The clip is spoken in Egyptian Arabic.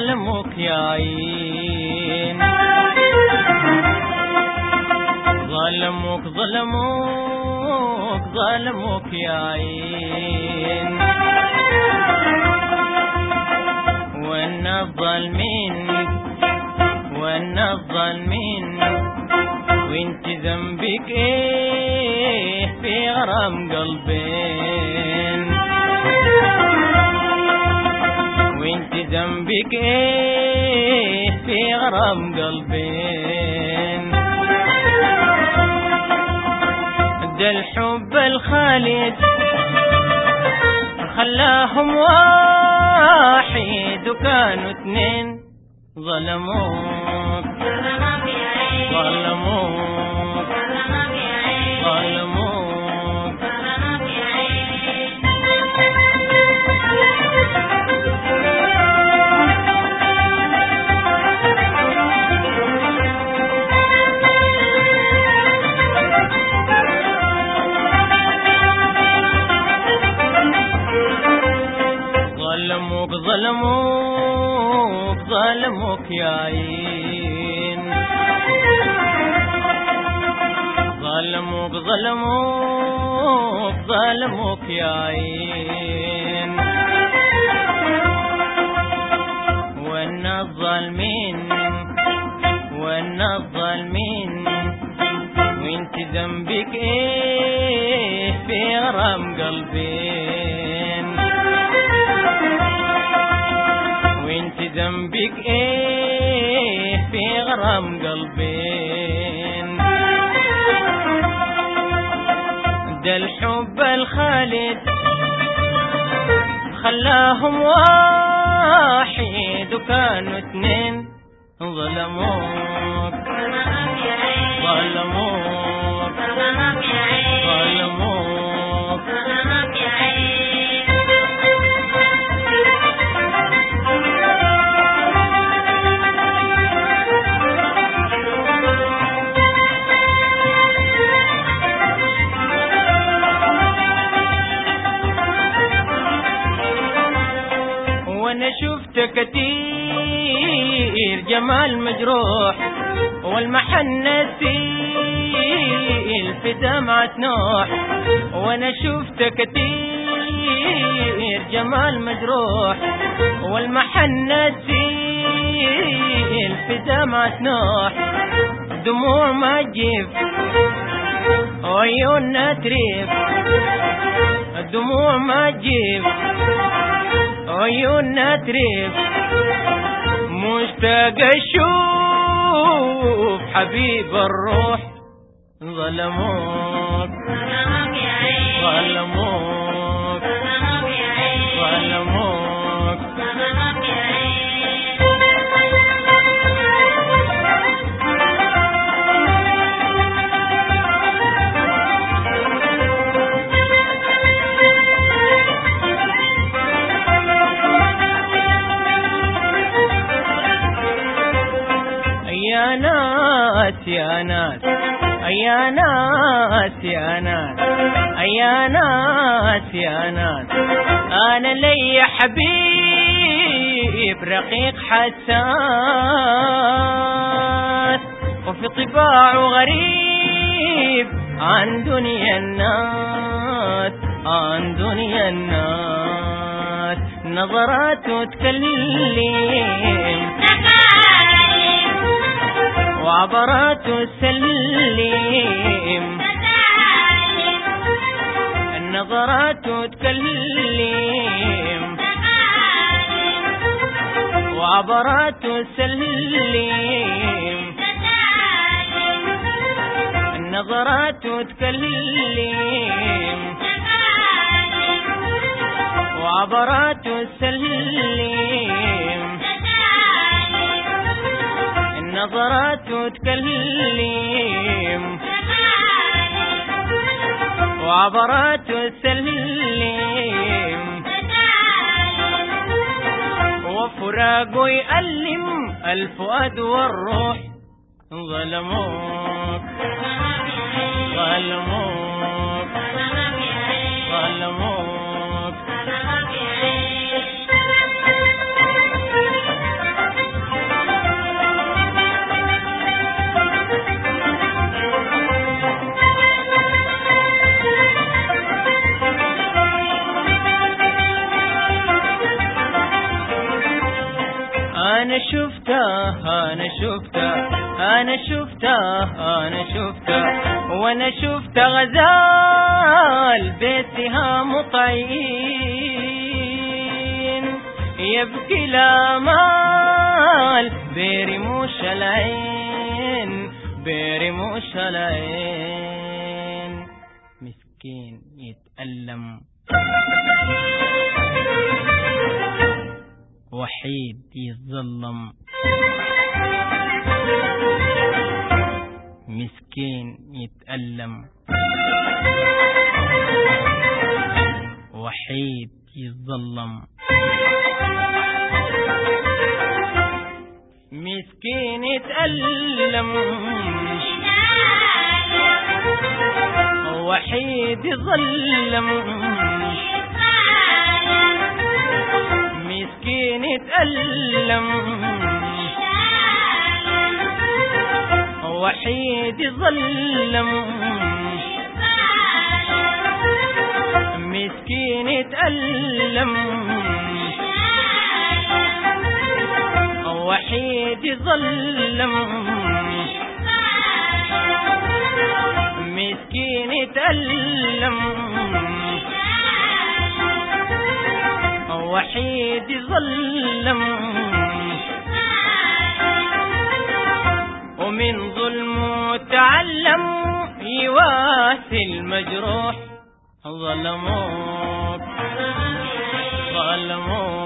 ظلموك يا عين ظلموك ظلموك ظلموك يا عين وان الظالمين وان الظالمين وانت ذنبك ايه في غرام قلبين وانت ذنبك ايه في غرام قلبين ده الحب الخالد خلاهم واحد وكانوا اتنين ظلموك ظلموك ظلموك ظلموك ظلموك ظلموك يا عين ظلموك ظلموك ظلموك يا عين وان الظالمين وان الظالمين وانت ذنبك ايه في غرام قلبين وانت ذنبك ايه في غرام قلبين ده الحب الخالد خلاهم واحد وكانوا اتنين ظلموك ظلموك ظلموك وانا شفت كتير جمال مجروح والمحن نسيل في دمعة نوح وانا شفت كتير جمال مجروح والمحن نسيل في دمعة نوح دموع ما تجيب عيوننا تريف الدموع ما تجيب عيوننا تريف مشتاق اشوف حبيب الروح ظلموك ظلموك ظلموك يا ناس يا ناس يا ناس يا ناس يا ناس يا ناس انا لي حبيب رقيق حساس وفي طباعه غريب عن دنيا الناس عن دنيا الناس نظراته تكلم وعبراته تسلم النظرات تكلم وعبرات تسلم النظرات تكلم وعبرات تسلم النظرات تكلم وعبرات تسلم وفراقه يألم الفؤاد والروح ظلموك ظلموك ظلموك أنا شفته أنا شفته أنا شفته وأنا شفت غزال بسهام طعين يبكي الآمال برموش العين برموش العين مسكين يتألم وحيد يتظلم مسكين يتألم وحيد يتظلم مسكين يتألم وحيد يظلم مسكين يتألم وحيد يظلم مسكين يتألم وحيد يظلم مسكين يتألم وحيد يظلم ومن ظلمه تعلم يواسي المجروح ظلموك ظلموك